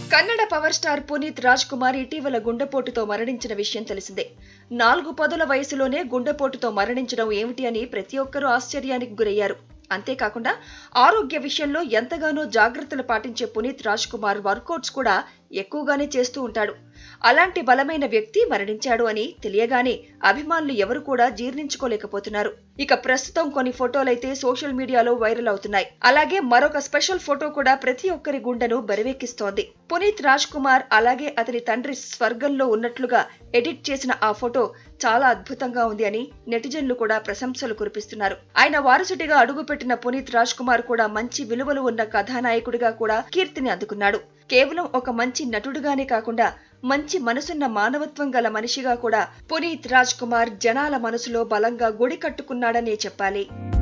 Kannada power star Puneeth Raj Kumar ఇటీవల గుండెపోటుతో మరణించిన విషయం తెలిసిందే నాలుగు పదుల వయసులోనే గుండెపోటుతో మరణించడం ఏమిటి అని ప్రతి ఒక్కరూ ఆశ్చర్యానికి గురయ్యారు అంతేకాకుండా ఆరోగ్య విషయంలో ఎంతగానో జాగ్రత్తలు పాటించే పునీత్ రాజ్ కుమార్ వర్కౌట్స్ కూడా ఎక్కువగానే చేస్తూ ఉంటాడు అలాంటి బలమైన వ్యక్తి మరణించాడు అని తెలియగానే అభిమానులు ఎవరు కూడా జీర్ణించుకోలేకపోతున్నారు ఇక ప్రస్తుతం కొన్ని ఫోటోలైతే సోషల్ మీడియాలో వైరల్ అవుతున్నాయి అలాగే మరొక స్పెషల్ ఫోటో కూడా ప్రతి ఒక్కరి గుండెను బరివెక్కిస్తోంది పునీత్ రాజ్ కుమార్ అలాగే అతని తండ్రి స్వర్గంలో ఉన్నట్లుగా ఎడిట్ చేసిన ఆ ఫోటో చాలా అద్భుతంగా ఉంది అని నెటిజన్లు కూడా ప్రశంసలు కురిపిస్తున్నారు ఆయన వారసుడిగా అడుగుపెట్టిన పునీత్ రాజ్ కుమార్ కూడా మంచి విలువలు ఉన్న కథానాయకుడిగా కూడా కీర్తిని అందుకున్నాడు కేవలం ఒక మంచి నటుడుగానే కాకుండా మంచి మనసున్న మానవత్వం గల మనిషిగా కూడా పునీత్ రాజ్ కుమార్ జనాల మనసులో బలంగా గుడి కట్టుకున్నాడనే చెప్పాలి